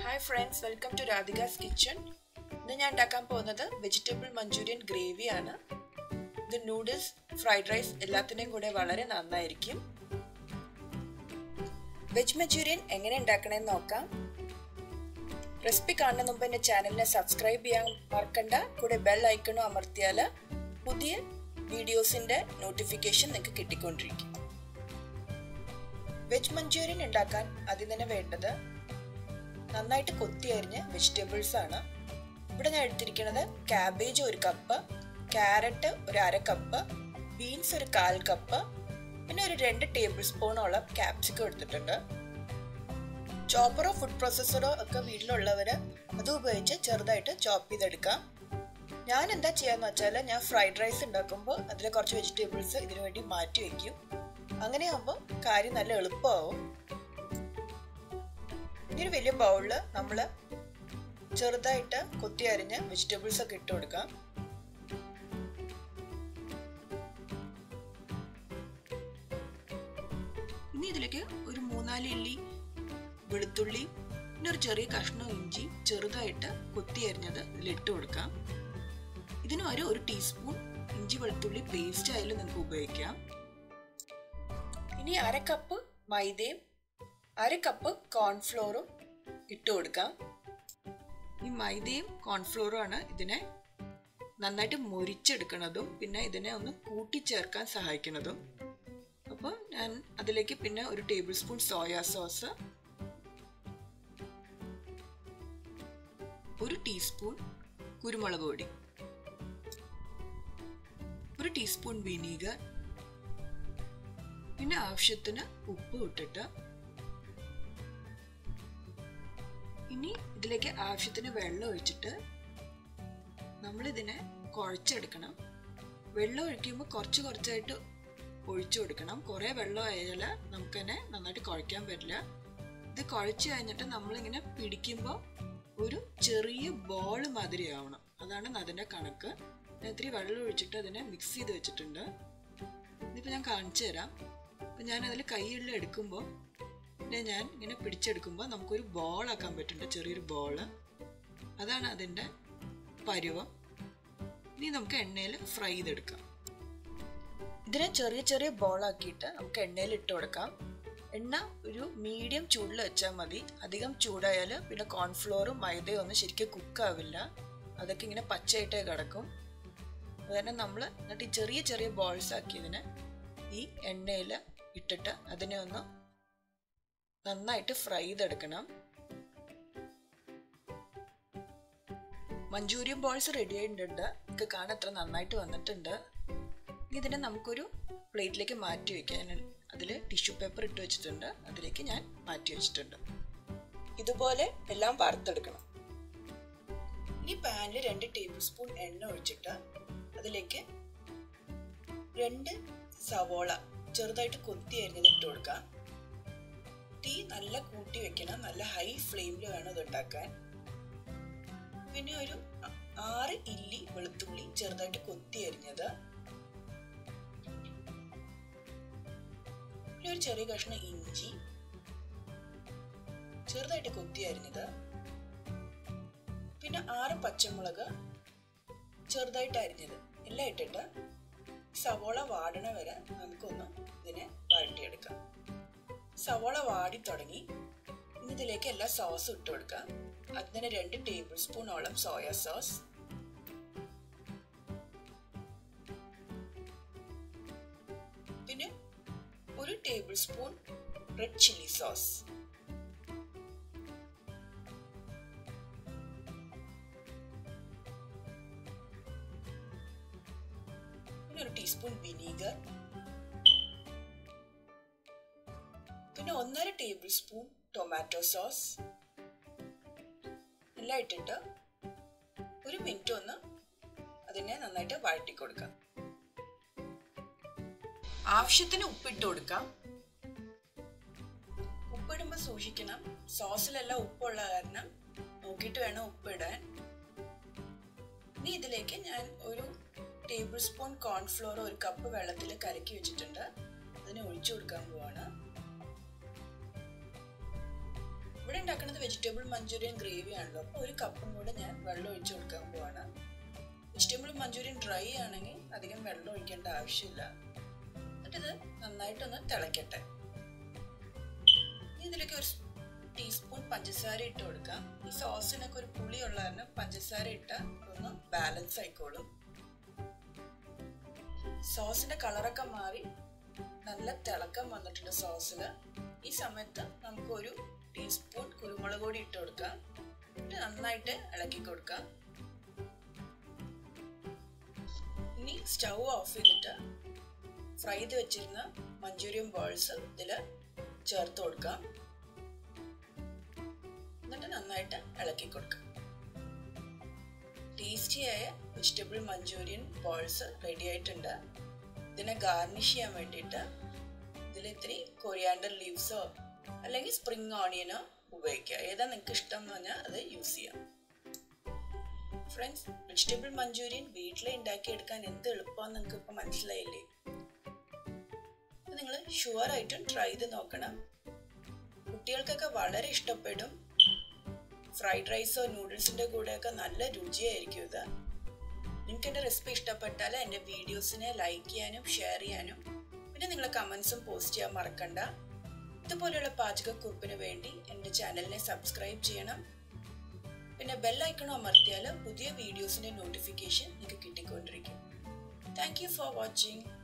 hi friends welcome to Radhika's kitchen ഇന്ന് ഞാൻ ഉണ്ടാക്കാൻ പോകുന്നത് വെജിറ്റബിൾ മഞ്ചൂരിയൻ ഗ്രേവിയാണ് ഇത് നൂഡിൽസ് ഫ്രൈഡ് റൈസ് എല്ലാത്തിൻ്റെയും കൂടെ വളരെ നന്നായിരിക്കും വെജ് മഞ്ചൂരിയൻ എങ്ങനെ ഉണ്ടാക്കണമെന്ന് നോക്കാം റെസിപ്പി കാണുന്ന മുമ്പ് എൻ്റെ ചാനലിനെ സബ്സ്ക്രൈബ് ചെയ്യാൻ മറക്കണ്ട കൂടെ ബെൽ ഐക്കണും അമർത്തിയാൽ പുതിയ വീഡിയോസിൻ്റെ നോട്ടിഫിക്കേഷൻ നിങ്ങൾക്ക് കിട്ടിക്കൊണ്ടിരിക്കും വെജ് മഞ്ചൂരിയൻ ഉണ്ടാക്കാൻ ആദ്യം തന്നെ വേണ്ടത് നന്നായിട്ട് കൊത്തി അരിഞ്ഞ് വെജിറ്റബിൾസ് ആണ് ഇവിടെ ഞാൻ എടുത്തിരിക്കുന്നത് ക്യാബേജ് ഒരു കപ്പ് ക്യാരറ്റ് ഒരു അര കപ്പ് ബീൻസ് ഒരു കാൽ കപ്പ് പിന്നെ ഒരു രണ്ട് ടേബിൾ സ്പൂണോളം ക്യാപ്സിക്കം എടുത്തിട്ടുണ്ട് ചോപ്പറോ ഫുഡ് പ്രോസസ്സറോ ഒക്കെ വീട്ടിലുള്ളവർ അത് ഉപയോഗിച്ച് ചെറുതായിട്ട് ചോപ്പ് ചെയ്തെടുക്കാം ഞാൻ എന്താ ചെയ്യാന്ന് വെച്ചാൽ ഞാൻ ഫ്രൈഡ് റൈസ് ഉണ്ടാക്കുമ്പോൾ അതിൽ കുറച്ച് വെജിറ്റബിൾസ് ഇതിനു വേണ്ടി മാറ്റി വയ്ക്കും അങ്ങനെയാകുമ്പോൾ കാര്യം നല്ല എളുപ്പമാവും ഇനി ഒരു വലിയ ബൗളിൽ നമ്മൾ ചെറുതായിട്ട് കൊത്തി അരിഞ്ഞ് വെജിറ്റബിൾസ് ഒക്കെ ഇട്ട് കൊടുക്കാം ഇനി ഇതിലേക്ക് ഒരു മൂന്നാല് ഇല്ലി വെളുത്തുള്ളി പിന്നെ ഒരു ചെറിയ കഷ്ണം ഇഞ്ചി ചെറുതായിട്ട് കൊത്തി അരിഞ്ഞത് ഇതിലിട്ട് കൊടുക്കാം ഇതിന് ഒരു ഒരു ടീസ്പൂൺ ഇഞ്ചി വെളുത്തുള്ളി പേസ്റ്റ് ആയാലും നിങ്ങൾക്ക് ഉപയോഗിക്കാം ഇനി അര കപ്പ് മൈദയും അര കപ്പ് കോൺഫ്ലോറും ഇട്ട് കൊടുക്കാം ഈ മൈദയും കോൺഫ്ലോറും ആണ് ഇതിനെ നന്നായിട്ട് മുരിച്ചെടുക്കുന്നതും പിന്നെ ഇതിനെ ഒന്ന് കൂട്ടിച്ചേർക്കാൻ സഹായിക്കുന്നതും അപ്പോൾ ഞാൻ അതിലേക്ക് പിന്നെ ഒരു ടേബിൾ സ്പൂൺ സോയാ സോസ് ഒരു ടീസ്പൂൺ കുരുമുളക് പൊടി ഒരു ടീസ്പൂൺ വിനീഗർ പിന്നെ ആവശ്യത്തിന് ഉപ്പ് ഇട്ടിട്ട് ഇനി ഇതിലേക്ക് ആവശ്യത്തിന് വെള്ളം ഒഴിച്ചിട്ട് നമ്മളിതിനെ കുഴച്ചെടുക്കണം വെള്ളം ഒഴിക്കുമ്പോൾ കുറച്ച് കുറച്ചായിട്ട് ഒഴിച്ചു കൊടുക്കണം കുറേ വെള്ളം ആയാൽ നമുക്ക് തന്നെ നന്നായിട്ട് കുഴയ്ക്കാൻ പറ്റില്ല ഇത് കുഴച്ച് കഴിഞ്ഞിട്ട് നമ്മളിങ്ങനെ പിടിക്കുമ്പോൾ ഒരു ചെറിയ ബോൾ മാതിരി ആവണം അതാണ് അതിൻ്റെ കണക്ക് ഞാൻ ഇത്തിരി വെള്ളം ഒഴിച്ചിട്ട് അതിനെ മിക്സ് ചെയ്ത് വെച്ചിട്ടുണ്ട് ഇതിപ്പോൾ ഞാൻ കാണിച്ചു തരാം അപ്പം ഞാൻ അതിൽ കൈയുള്ള എടുക്കുമ്പോൾ പിന്നെ ഞാൻ ഇങ്ങനെ പിടിച്ചെടുക്കുമ്പോൾ നമുക്കൊരു ബോളാക്കാൻ പറ്റുന്നുണ്ട് ചെറിയൊരു ബോള് അതാണ് അതിൻ്റെ പരുവം ഇനി നമുക്ക് എണ്ണയിൽ ഫ്രൈ ചെയ്തെടുക്കാം ഇതിനെ ചെറിയ ചെറിയ ബോളാക്കിയിട്ട് നമുക്ക് എണ്ണയിൽ ഇട്ട് കൊടുക്കാം എണ്ണ ഒരു മീഡിയം ചൂടിൽ വെച്ചാൽ മതി അധികം ചൂടായാൽ പിന്നെ കോൺഫ്ലോറും മൈദയും ഒന്നും ശരിക്കും കുക്കാവില്ല അതൊക്കെ ഇങ്ങനെ പച്ചയായിട്ടേ കിടക്കും അതുതന്നെ നമ്മൾ എന്നിട്ട് ഈ ചെറിയ ചെറിയ ബോൾസ് ആക്കിയതിനെ ഈ എണ്ണയിൽ ഇട്ടിട്ട് അതിനെ ഒന്ന് നന്നായിട്ട് ഫ്രൈ ചെയ്തെടുക്കണം മഞ്ചൂരിയൻ ബോൾസ് റെഡി ആയിട്ടുണ്ട് എനിക്ക് കാണാൻ എത്ര നന്നായിട്ട് വന്നിട്ടുണ്ട് ഇതിനെ നമുക്കൊരു പ്ലേറ്റിലേക്ക് മാറ്റി വയ്ക്കാൻ അതിൽ ടിഷ്യൂ പേപ്പർ ഇട്ട് വെച്ചിട്ടുണ്ട് അതിലേക്ക് ഞാൻ മാറ്റി വെച്ചിട്ടുണ്ട് ഇതുപോലെ എല്ലാം വറുത്തെടുക്കണം ഇനി പാനിൽ രണ്ട് ടേബിൾ സ്പൂൺ എണ്ണ ഒഴിച്ചിട്ട് അതിലേക്ക് രണ്ട് സവോള ചെറുതായിട്ട് കൊത്തി അരിഞ്ഞത് ഇട്ട് കൊടുക്കാം തീ നല്ല കൂട്ടി വെക്കണം നല്ല ഹൈ ഫ്ലെയിമിൽ വേണം ഇത് ഉണ്ടാക്കാൻ പിന്നെ ഒരു ആറ് ഇല്ലി വെളുത്തുള്ളി ചെറുതായിട്ട് കൊത്തി അരിഞ്ഞത് പിന്നെ ഒരു ചെറിയ കഷ്ണം ഇഞ്ചി ചെറുതായിട്ട് കൊത്തി അരിഞ്ഞത് പിന്നെ ആറ് പച്ചമുളക് ചെറുതായിട്ട് അരിഞ്ഞത് എല്ലാം ഇട്ടിട്ട് സവോള വാടണ വരെ നമുക്കൊന്ന് ഇതിനെ വഴട്ടിയെടുക്കാം സവോള വാടി തുടങ്ങി ഇനി ഇതിലേക്ക് എല്ലാ സോസും ഇട്ട് കൊടുക്കാം അതിന് രണ്ട് ടേബിൾ സ്പൂണോളം സോയ സോസ് പിന്നെ ഒരു tablespoon red chilli sauce പിന്നെ ഒരു ടീസ്പൂൺ വിനീഗർ പിന്നെ ഒന്നര ടേബിൾ സ്പൂൺ ടൊമാറ്റോ സോസ് എല്ലാം ഇട്ടിട്ട് ഒരു മിനിറ്റ് ഒന്ന് അതിനെ നന്നായിട്ട് വഴറ്റി കൊടുക്കാം ആവശ്യത്തിന് ഉപ്പിട്ട് കൊടുക്കാം ഉപ്പിടുമ്പോൾ സൂക്ഷിക്കണം സോസിലെല്ലാം ഉപ്പുള്ള കാരണം നോക്കിയിട്ട് വേണം ഉപ്പിടാൻ ഇനി ഇതിലേക്ക് ഞാൻ ഒരു ടേബിൾ സ്പൂൺ കോൺഫ്ലോർ ഒരു കപ്പ് വെള്ളത്തിൽ കലക്കി വെച്ചിട്ടുണ്ട് അതിനെ ഒഴിച്ചു കൊടുക്കാൻ പോവാണ് ഇവിടെ ഉണ്ടാക്കുന്നത് വെജിറ്റബിൾ മഞ്ചൂരിയൻ ഗ്രേവി ആണല്ലോ അപ്പോൾ ഒരു കപ്പും കൂടെ ഞാൻ വെള്ളം ഒഴിച്ചു കൊടുക്കാൻ പോവാണ് വെജിറ്റബിൾ മഞ്ചൂരിയൻ ഡ്രൈ ആണെങ്കിൽ അധികം വെള്ളം ഒഴിക്കേണ്ട ആവശ്യമില്ല എന്നിട്ടിത് നന്നായിട്ടൊന്ന് തിളയ്ക്കട്ടെ ഇതിലേക്ക് ഒരു ടീസ്പൂൺ പഞ്ചസാര ഇട്ട് കൊടുക്കാം ഈ സോസിനൊക്കെ ഒരു പുളിയുള്ള കാരണം പഞ്ചസാര ഇട്ട ഒന്ന് ബാലൻസ് ആയിക്കോളും സോസിന്റെ കളറൊക്കെ മാറി നല്ല തിളക്കം വന്നിട്ടുണ്ട് സോസിൽ ഈ സമയത്ത് നമുക്ക് ഒരു ടീസ്പൂൺ കുരുമുളക് പൊടി ഇട്ട് കൊടുക്കാം എന്നിട്ട് നന്നായിട്ട് ഇളക്കി കൊടുക്കാം ഇനി സ്റ്റൗ ഓഫ് ചെയ്തിട്ട് ഫ്രൈ ചെയ്ത് വെച്ചിരുന്ന മഞ്ചൂരിയൻ ബോൾസ് ഇതിൽ ചേർത്ത് കൊടുക്കാം എന്നിട്ട് നന്നായിട്ട് ഇളക്കി കൊടുക്കാം ടേസ്റ്റിയായ വെജിറ്റബിൾ മഞ്ചൂരിയൻ ബോൾസ് റെഡി ആയിട്ടുണ്ട് ഇതിനെ ഗാർണിഷ് ചെയ്യാൻ വേണ്ടിയിട്ട് ഇതിൽ ഇത്തിരി കൊറിയാണ്ടർ ലീവ്സോ അല്ലെങ്കിൽ സ്പ്രിംഗ് ഓണിയനോ ഉപയോഗിക്കുക ഏതാ നിങ്ങൾക്ക് ഇഷ്ടം എന്ന് പറഞ്ഞാൽ അത് യൂസ് ചെയ്യാം ഫ്രണ്ട്സ് വെജിറ്റബിൾ മഞ്ചൂരിയൻ വീട്ടിൽ ഉണ്ടാക്കിയെടുക്കാൻ എന്ത് എളുപ്പമാണെന്ന് നിങ്ങൾക്ക് ഇപ്പം മനസ്സിലായില്ലേ നിങ്ങൾ ഷുവർ ആയിട്ടും ട്രൈ ചെയ്ത് നോക്കണം കുട്ടികൾക്കൊക്കെ വളരെ ഇഷ്ടപ്പെടും ഫ്രൈഡ് റൈസോ നൂഡിൽസിൻ്റെ കൂടെയൊക്കെ നല്ല രുചിയായിരിക്കും ഇത് നിങ്ങൾക്ക് എൻ്റെ റെസിപ്പി ഇഷ്ടപ്പെട്ടാൽ എൻ്റെ വീഡിയോസിനെ ലൈക്ക് ചെയ്യാനും ഷെയർ ചെയ്യാനും പിന്നെ നിങ്ങൾ കമൻസും പോസ്റ്റ് ചെയ്യാൻ മറക്കണ്ട ഇതുപോലെയുള്ള പാചകക്കുറിപ്പിന് വേണ്ടി എൻ്റെ ചാനലിനെ സബ്സ്ക്രൈബ് ചെയ്യണം പിന്നെ ബെല്ലൈക്കണോ അമർത്തിയാൽ പുതിയ വീഡിയോസിൻ്റെ നോട്ടിഫിക്കേഷൻ നിങ്ങൾക്ക് കിട്ടിക്കൊണ്ടിരിക്കും താങ്ക് യു ഫോർ വാച്ചിങ്